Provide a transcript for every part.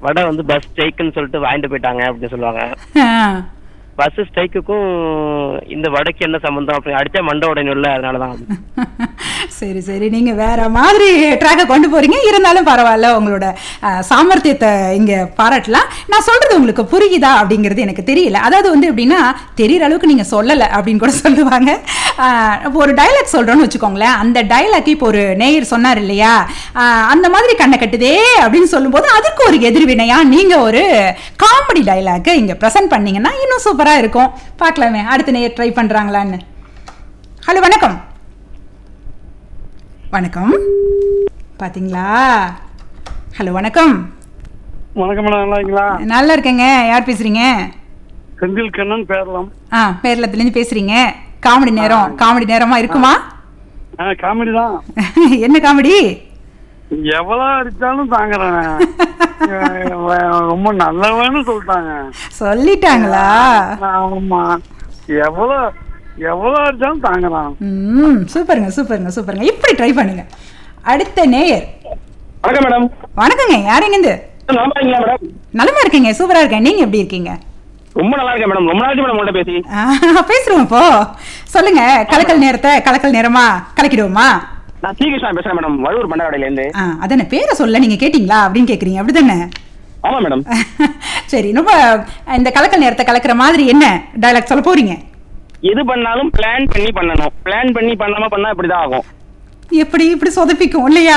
வடை வந்து பஸ் ஸ்ட்ரைக்குன்னு சொல்லிட்டு வாங்கிட்டு போயிட்டாங்க அப்படின்னு சொல்லுவாங்க ஆ. பஸ் ஸ்ட்ரைக்குக்கும் இந்த வடைக்கு என்ன சம்பந்தம் அப்படி அடிச்சா மண்டை உடையணும்ல அதனால தான் சரி சரி நீங்க வேற மாதிரி ட்ராக்கை கொண்டு போறீங்க இருந்தாலும் பரவாயில்ல உங்களோட அஹ், சாமர்த்தியத்தை இங்க பாராட்டலாம் நான் சொல்றது உங்களுக்கு புரியுதா அப்படிங்கிறது எனக்கு தெரியல அதாவது வந்து எப்படின்னா தெரியற அளவுக்கு நீங்க சொல்லல அப்படின்னு கூட சொல்லுவாங்க அஹ், இப்போ ஒரு டைலாக் சொல்றோம்னு வச்சுக்கோங்களேன் அந்த டைலாக் இப்போ ஒரு நேயர் சொன்னார் இல்லையா அஹ், அந்த மாதிரி கண்ணை கட்டுதே அப்படின்னு சொல்லும்போது அதுக்கு ஒரு எதிர்வினையா நீங்க ஒரு காமெடி டைலாக்கை இங்க ப்ரெசென்ட் பண்ணீங்கன்னா இன்னும் சூப்பரா இருக்கும் பார்க்கலாமே அடுத்த நேயர் ட்ரை பண்றாங்களான்னு ஹலோ வணக்கம் வணக்கம் பாத்தீங்களா ஹலோ வணக்கம் வணக்கம் மேடம் நல்லா இருக்கீங்களா நல்லா இருக்கேங்க யார் பேசுறீங்க செந்தில் கண்ணன் பேரலாம் ஆ பேரளத்துலேருந்து பேசுறீங்க காமெடி நேரம் காமெடி நேரமா இருக்குமா ஆ காமெடி தான் என்ன காமெடி எவ்வளவு அடிச்சாலும் தாங்குறேன் ரொம்ப நல்லவன்னு சொல்லிட்டாங்க சொல்லிட்டாங்களா ஆமா எவ்வளவு எவ்வளவு அடிச்சாலும் தாங்குறான் ம் சூப்பருங்க சூப்பருங்க சூப்பருங்க இப்படி ட்ரை பண்ணுங்க அடுத்த நேயர் வணக்கம் மேடம் வணக்கங்க யார் எங்கேருந்து நல்லா இருக்கீங்களா மேடம் நலமா இருக்கீங்க சூப்பரா இருக்கேன் நீங்க எப்படி இருக்கீங்க ரொம்ப நல்லா இருக்கேன் மேடம் ரொம்ப நாளைக்கு மேடம் உங்கள்ட்ட பேசி ஆ, பேசுறோம் இப்போ சொல்லுங்க கலக்கல் நேரத்தை கலக்கல் நேரமா கலக்கிடுவோமா நான் ஸ்ரீகிருஷ்ணா பேசுறேன் மேடம் வழுவூர் பண்டவாடையில இருந்து ஆ அதானே பேரை சொல்ல நீங்க கேட்டீங்களா அப்படின்னு கேக்குறீங்க அப்படிதானே ஆமா மேடம் சரி ரொம்ப இந்த கலக்கல் நேரத்தை கலக்கிற மாதிரி என்ன டயலாக் சொல்ல போறீங்க எது பண்ணாலும் பிளான் பண்ணி பண்ணணும் பிளான் பண்ணி பண்ணாம பண்ணா இப்படிதான் ஆகும் எப்படி இப்படி சொதப்பிக்கும் இல்லையா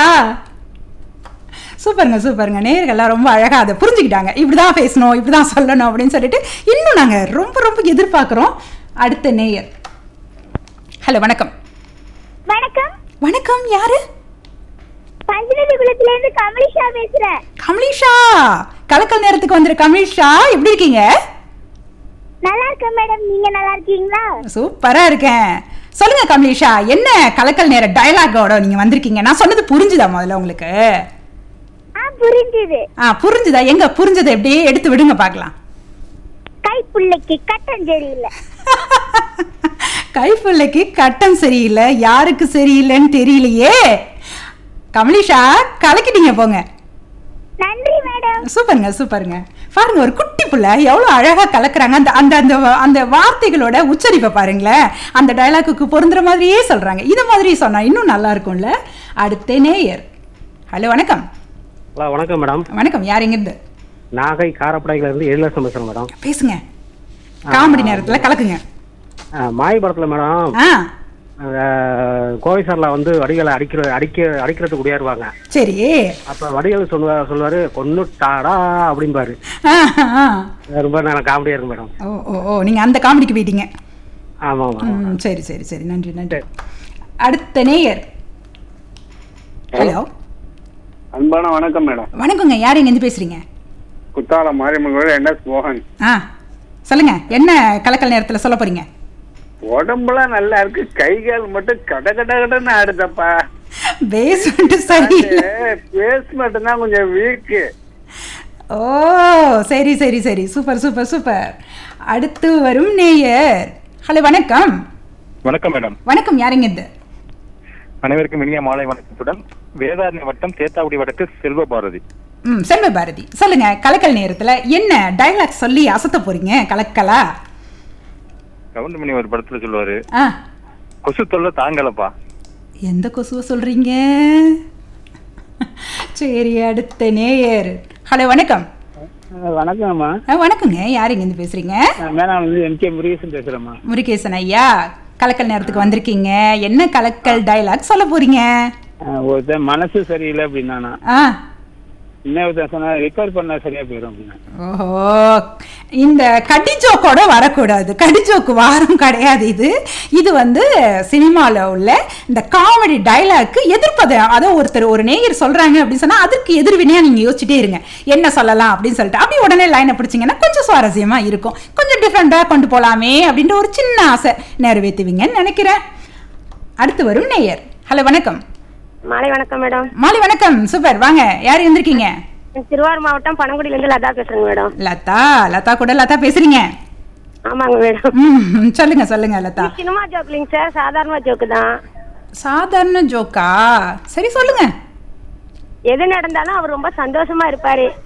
சூப்பருங்க சூப்பருங்க நேர்கள்லாம் ரொம்ப அழகா அதை புரிஞ்சுக்கிட்டாங்க இப்படிதான் பேசணும் இப்படிதான் சொல்லணும் அப்படின்னு சொல்லிட்டு இன்னும் நாங்க ரொம்ப ரொம்ப எதிர்பார்க்கிறோம் அடுத்த நேயர் ஹலோ வணக்கம் வணக்கம் வணக்கம் யாரு பஞ்சநதி குளத்துல இருந்து கமலிஷா பேசுறேன் கமலீஷா கலக்கல் நேரத்துக்கு வந்துரு கமலீஷா எப்படி இருக்கீங்க நல்லா இருக்கேன் மேடம் நீங்க நல்லா இருக்கீங்களா சூப்பரா இருக்கேன் சொல்லுங்க கமலீஷா என்ன கலக்கல் நேர டயலாகோட நீங்க வந்திருக்கீங்க நான் சொன்னது புரிஞ்சுதா முதல்ல உங்களுக்கு ஆ புரிஞ்சுது ஆ புரிஞ்சுதா எங்க புரிஞ்சதை எப்படியே எடுத்து விடுங்க பார்க்கலாம் கைப்புள்ளைக்கு கட்டம் சரியில்லை கைப்புள்ளைக்கு கட்டம் சரியில்லை யாருக்கு சரியில்லைன்னு தெரியலையே கமலீஷா கலக்கிட்டீங்க போங்க நன்றி மேடம் சூப்பருங்க சூப்பருங்க பாருங்க ஒரு குட்டி புள்ள எவ்வளோ அழகா கலக்குறாங்க அந்த அந்த அந்த அந்த வார்த்தைகளோட உச்சரிப்பை பாருங்களேன் அந்த டயலாக்குக்கு பொருந்துற மாதிரியே சொல்றாங்க இது மாதிரி சொன்னா இன்னும் நல்லா இருக்கும்ல அடுத்த நேயர் ஹலோ வணக்கம் ஹலோ வணக்கம் மேடம் வணக்கம் யார் எங்கிருந்து நாகை காரப்படையில இருந்து எழிலரசன் பேசுறேன் மேடம் பேசுங்க காமெடி நேரத்துல கலக்குங்க மாயபுரத்தில் மேடம் ஆ கோவை சார்ல வந்து வடிகளை அடிக்கிற அடிக்க அடிக்கிறதுக்கு உடையாருவாங்க சரி அப்ப வடிகள் சொல்லுவார் சொல்லுவாரு கொன்னுட்டாடா அப்படிம்பாரு ஆ, ஆ. ரொம்ப நல்லா காமெடியா இருக்கும் மேடம் ஓ ஓ ஓ நீங்க அந்த காமெடிக்கு போயிட்டீங்க ஆமா ஆமா ம் சரி சரி சரி நன்றி நன்றி அடுத்த நேயர் ஹலோ அன்பான வணக்கம் மேடம் வணக்கங்க யார் எங்கேருந்து பேசுறீங்க குத்தாலம் மாரியம்மன் கோயில் என் எஸ் மோகன் ஆ சொல்லுங்க என்ன கலக்கல் நேரத்துல சொல்ல போறீங்க உடம்புலாம் நல்லா இருக்கு கை கால் மட்டும் கட கட கடன்னு ஆடுதப்பா பேஸ் வந்துட்டு சரி பேஸ் மட்டும் தான் கொஞ்சம் வீக்கு ஓ சரி சரி சரி சூப்பர் சூப்பர் சூப்பர் அடுத்து வரும் நேயர் ஹலோ வணக்கம் வணக்கம் மேடம் வணக்கம் யாருங்க இது அனைவருக்கும் இனிய மாலை வணக்கத்துடன் வேதாரண்ய வட்டம் தேத்தாக்குடி வடக்கு செல்வ பாரதி ம் செல்வ பாரதி சொல்லுங்க கலக்கல் நேரத்துல என்ன டைலாக் சொல்லி அசத்த போறீங்க கலக்கலா கவுண்டமணி ஒரு படத்துல சொல்லுவாரு ஆ கொசு தொல்லை தாங்கலப்பா எந்த கொசுவை சொல்றீங்க சரி அடுத்த நேயர் ஹலோ வணக்கம் வணக்கம்மா ஆ, வணக்கங்க யார் இங்கேருந்து பேசுறீங்க மேடம் வந்து எம் கே முருகேசன் பேசுறேம்மா முருகேசன் ஐயா கலக்கல் நேரத்துக்கு வந்திருக்கீங்க என்ன கலக்கல் டைலாக் சொல்ல போறீங்க ஒருத்தன் மனசு சரியில்லை அப்படின்னா ஆ இன்னொருத்தன் சொன்னா ரிப்பேர் பண்ணா சரியா போயிடும் அப்படின்னா ஓஹோ இந்த கடிஜோக்கோட வரக்கூடாது கடிஜோக்கு வாரம் கிடையாது இது இது வந்து சினிமாவில் உள்ள இந்த காமெடி டைலாக்கு எதிர்ப்பதை அதை ஒருத்தர் ஒரு நேயர் சொல்றாங்க அப்படின்னு சொன்னா அதுக்கு எதிர்வினையா நீங்க யோசிச்சுட்டே இருங்க என்ன சொல்லலாம் அப்படின்னு சொல்லிட்டு அப்படி உடனே லைனை பிடிச்சிங்கன்னா கொஞ்சம் சுவாரஸ்யமா இருக்கும் கொஞ்சம் டிஃப்ரெண்டா கொண்டு போலாமே அப்படின்ற ஒரு சின்ன ஆசை நிறைவேற்றுவீங்கன்னு நினைக்கிறேன் அடுத்து வரும் நேயர் ஹலோ வணக்கம் மாலை வணக்கம் மேடம் மாலை வணக்கம் சூப்பர் வாங்க யார் இருந்திருக்கீங்க திருவாரூர் மாவட்டம் பனங்குடியில இருந்து லதா பேசுறேங்க மேடம் லதா லதா கூட லதா பேசுறீங்க ஆமாங்க மேடம் ம் சொல்லுங்க சொல்லுங்க லதா சினிமா ஜோக்லிங்க சார் சாதாரண ஜோக்கு தான் சாதாரண ஜோக்கா சரி சொல்லுங்க எது நடந்தாலும் அவர் ரொம்ப சந்தோஷமா இருப்பாரு